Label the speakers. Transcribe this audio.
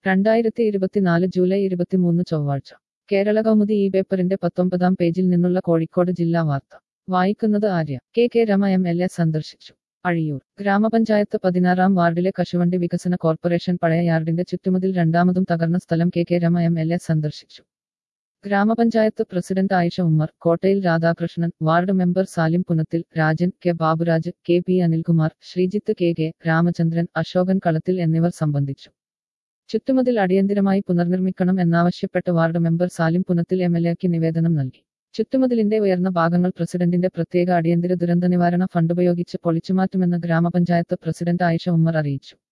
Speaker 1: രണ്ടായിരത്തി ഇരുപത്തിനാല് ജൂലൈ ഇരുപത്തിമൂന്ന് ചൊവ്വാഴ്ച കേരള കൗമുദി ഈ പേപ്പറിന്റെ പത്തൊമ്പതാം പേജിൽ നിന്നുള്ള കോഴിക്കോട് ജില്ലാ വാർത്ത വായിക്കുന്നത് Arya K K Rama M L A സന്ദർശിച്ചു അഴിയൂർ ഗ്രാമപഞ്ചായത്ത് പതിനാറാം വാർഡിലെ കശുവണ്ടി വികസന കോർപ്പറേഷൻ പഴയ യാർഡിന്റെ ചുറ്റുമതിൽ രണ്ടാമതും തകർന്ന സ്ഥലം K K Rama M L A സന്ദർശിച്ചു ഗ്രാമപഞ്ചായത്ത് president Ayisha Ummer Kottayil Radhakrishnan ward member Salim Punathil Rajan K Baburaj K P Anilkumar Sreejith K K Ramachandran Asokan Kalathil എന്നിവർ സംബന്ധിച്ചു ചുറ്റുമതിൽ അടിയന്തിരമായി പുനർനിർമ്മിക്കണം എന്നാവശ്യപ്പെട്ട് ward member Salim Punathil M L എക്ക് നിവേദനം നൽകി ചുറ്റുമതിലിന്റെ ഉയർന്ന ഭാഗങ്ങൾ പ്രസിഡന്റിന്റെ പ്രത്യേക അടിയന്തര ദുരന്ത നിവാരണ ഫണ്ടുപയോഗിച്ച് പൊളിച്ചുമാറ്റുമെന്ന് ഗ്രാമപഞ്ചായത്ത് പ്രസിഡന്റ് ആയിഷ ഉമ്മർ അറിയിച്ചു